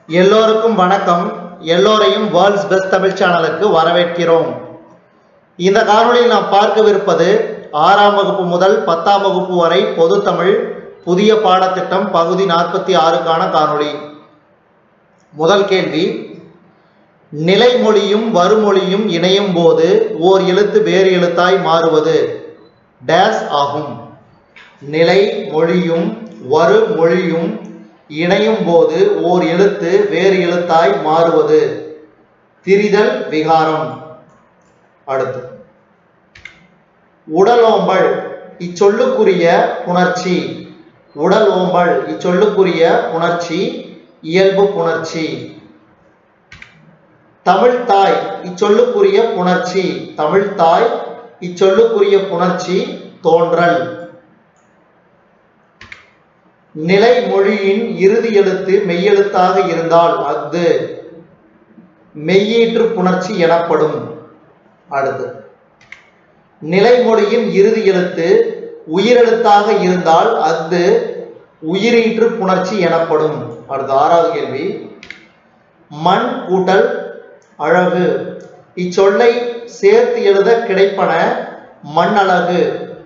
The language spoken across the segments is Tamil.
எல்லோருக்கும் வணக்கம் எல்லோரையும் வேர்ல்ட்ஸ் பெஸ்ட் தமிழ் சேனலுக்கு வரவேற்கிறோம் இந்த காணொளியில் நாம் பார்க்கவிருப்பது ஆறாம் வகுப்பு முதல் பத்தாம் வகுப்பு வரை பொது தமிழ் புதிய பாடத்திட்டம் பகுதி நாற்பத்தி ஆறுக்கான காணொளி முதல் கேள்வி நிலைமொழியும் வருமொழியும் இணையும் போது ஓர் எழுத்து வேறு எழுத்தாய் மாறுவது டேஸ் ஆகும் நிலை மொழியும் வரு மொழியும் இணையும் போது ஓர் எழுத்து வேறு எழுத்தாய் மாறுவது திரிதல் விகாரம் அடுத்து உடலோம்பல் இச்சொல்லுக்குரிய புணர்ச்சி உடல் ஓம்பல் இச்சொல்லுக்குரிய புணர்ச்சி இயல்பு புணர்ச்சி தமிழ் தாய் இச்சொல்லுக்குரிய புணர்ச்சி தமிழ் தாய் இச்சொல்லுக்குரிய புணர்ச்சி தோன்றல் நிலை மொழியின் இறுதி எழுத்து மெய்யெழுத்தாக இருந்தால் அஃது மெய்யீற்று புணர்ச்சி எனப்படும் அடுத்து நிலைமொழியின் இறுதி எழுத்து உயிரெழுத்தாக இருந்தால் அஃது உயிரீற்று புணர்ச்சி எனப்படும் அடுத்து ஆறாவது கேள்வி மண் கூட்டல் அழகு இச்சொல்லை சேர்த்து எழுத கிடைப்பன மண்ணழகு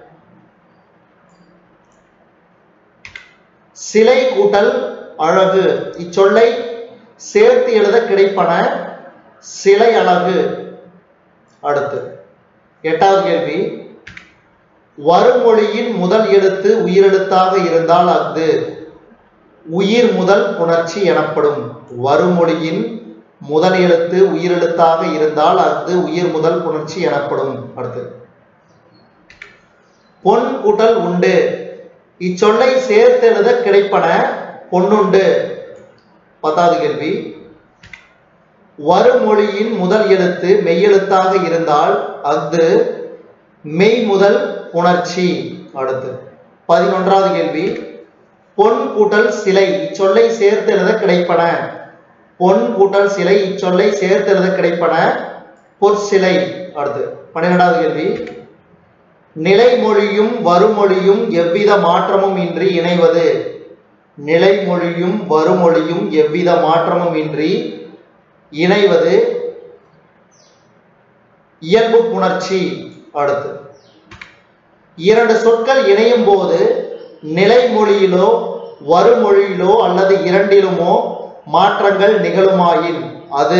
சிலை கூட்டல் அழகு இச்சொல்லை சேர்த்து எழுத கிடைப்பன சிலை அழகு அடுத்து எட்டாவது கேள்வி வருமொழியின் முதல் எழுத்து உயிரெழுத்தாக இருந்தால் அஃது உயிர் முதல் புணர்ச்சி எனப்படும் வருமொழியின் முதல் எழுத்து உயிரெழுத்தாக இருந்தால் அஃது உயிர் முதல் புணர்ச்சி எனப்படும் அடுத்து பொன் கூட்டல் உண்டு இச்சொல்லை சேர்த்தெழுத கிடைப்பன பொன்னுண்டு பத்தாவது கேள்வி வருமொழியின் முதல் எழுத்து மெய்யெழுத்தாக இருந்தால் அஃது மெய் முதல் புணர்ச்சி அடுத்து பதினொன்றாவது கேள்வி பொன் கூட்டல் சிலை இச்சொல்லை சேர்த்தெழுத கிடைப்பன பொன் கூட்டல் சிலை இச்சொல்லை சேர்த்தெழுத கிடைப்பன பொற்சிலை அடுத்து பன்னிரெண்டாவது கேள்வி நிலைமொழியும் வருமொழியும் எவ்வித மாற்றமும் இன்றி இணைவது நிலைமொழியும் வருமொழியும் எவ்வித மாற்றமும் இன்றி இணைவது இயல்பு புணர்ச்சி அடுத்து இரண்டு சொற்கள் இணையும் போது நிலைமொழியிலோ வருமொழியிலோ அல்லது இரண்டிலுமோ மாற்றங்கள் நிகழுமாயின் அது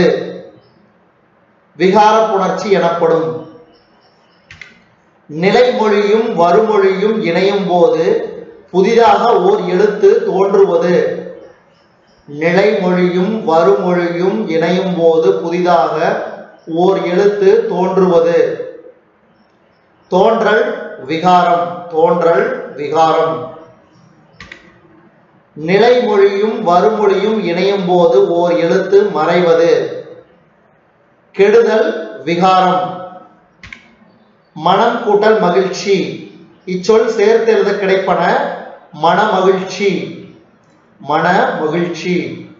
விகார புணர்ச்சி எனப்படும் நிலைமொழியும் வருமொழியும் இணையும் போது புதிதாக ஓர் எழுத்து தோன்றுவது நிலைமொழியும் வருமொழியும் இணையும் போது புதிதாக ஓர் எழுத்து தோன்றுவது தோன்றல் விகாரம் தோன்றல் விகாரம் நிலைமொழியும் வருமொழியும் இணையும் போது ஓர் எழுத்து மறைவது கெடுதல் விகாரம் மனம் கூட்டல் மகிழ்ச்சி இச்சொல் சேர்த்து எழுத கிடைப்பன மன மகிழ்ச்சி மன மகிழ்ச்சி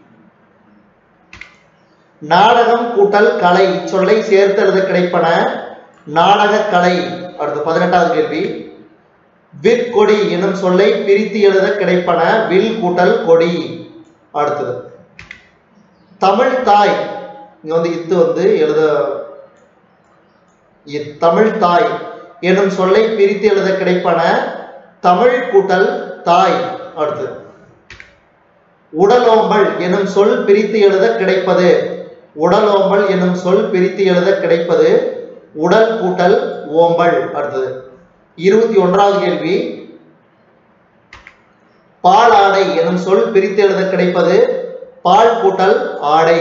நாடகம் கூட்டல் கலை இச்சொல்லை சேர்த்து எழுத கிடைப்பன நாடக கலை அடுத்து பதினெட்டாவது கேள்வி விற்கொடி எனும் சொல்லை பிரித்து எழுத கிடைப்பன வில் கூட்டல் கொடி அடுத்தது தமிழ் தாய் இங்க வந்து இத்து வந்து எழுத தமிழ் தாய் எனும் சொல்லை பிரித்து எழுத கிடைப்பன தமிழ் கூட்டல் தாய் அடுத்து உடலோம்பல் எனும் சொல் பிரித்து எழுத கிடைப்பது உடலோம்பல் எனும் சொல் பிரித்து எழுத கிடைப்பது உடல் கூட்டல் ஓம்பல் அடுத்தது இருபத்தி ஒன்றாவது கேள்வி பால் ஆடை எனும் சொல் பிரித்து எழுத கிடைப்பது பால் கூட்டல் ஆடை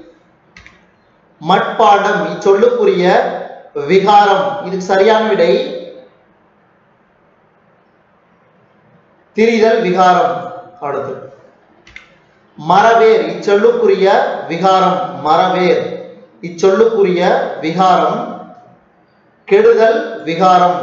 மட்பாண்டம் இச்சொல்லுக்குரிய விகாரம் இதுக்கு சரியான விடை திரிதல் விகாரம் அடுத்து மரவேர் இச்சொல்லுக்குரிய விகாரம் மரவேர் இச்சொல்லுக்குரிய விகாரம் கெடுதல் விகாரம்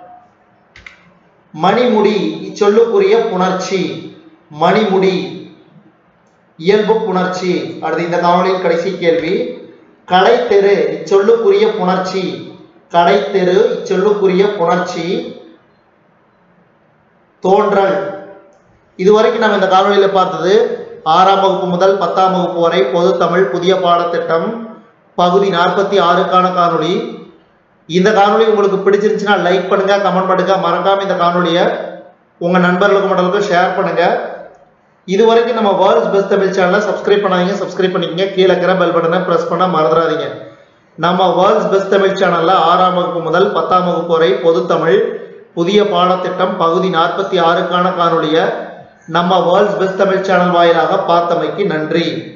மணிமுடி இச்சொல்லுக்குரிய புணர்ச்சி மணிமுடி இயல்பு புணர்ச்சி அடுத்து இந்த காணொலியின் கடைசி கேள்வி கடைத்தெரு இச்சொல்லுக்குரிய புணர்ச்சி கடைத்தெரு இச்சொல்லுக்குரிய புணர்ச்சி தோன்றல் இதுவரைக்கும் நம்ம இந்த காணொலியில பார்த்தது ஆறாம் வகுப்பு முதல் பத்தாம் வகுப்பு வரை பொது தமிழ் புதிய பாடத்திட்டம் பகுதி நாற்பத்தி ஆறுக்கான காணொளி இந்த காணொளி உங்களுக்கு பிடிச்சிருந்துச்சுன்னா லைக் பண்ணுங்க கமெண்ட் பண்ணுங்க மறக்காம இந்த காணொளியை உங்க நண்பர்களுக்கு மட்டும் ஷேர் பண்ணுங்க இது வரைக்கும் நம்ம வேர்ல்ட்ஸ் பெஸ்ட் தமிழ் சேனலை சப்ஸ்கிரைப் பண்ணாதீங்க சப்ஸ்கிரைப் பண்ணிக்கங்க கீழே இருக்கிற பெல் பட்டனை பிரஸ் பண்ண மறந்துடாதீங்க நம்ம வேர்ல்ட்ஸ் பெஸ்ட் தமிழ் சேனல்ல ஆறாம் வகுப்பு முதல் பத்தாம் வகுப்பு வரை பொது தமிழ் புதிய பாடத்திட்டம் பகுதி நாற்பத்தி ஆறுக்கான காணொளியை நம்ம வேர்ல்ட்ஸ் பெஸ்ட் தமிழ் சேனல் வாயிலாக பார்த்தமைக்கு நன்றி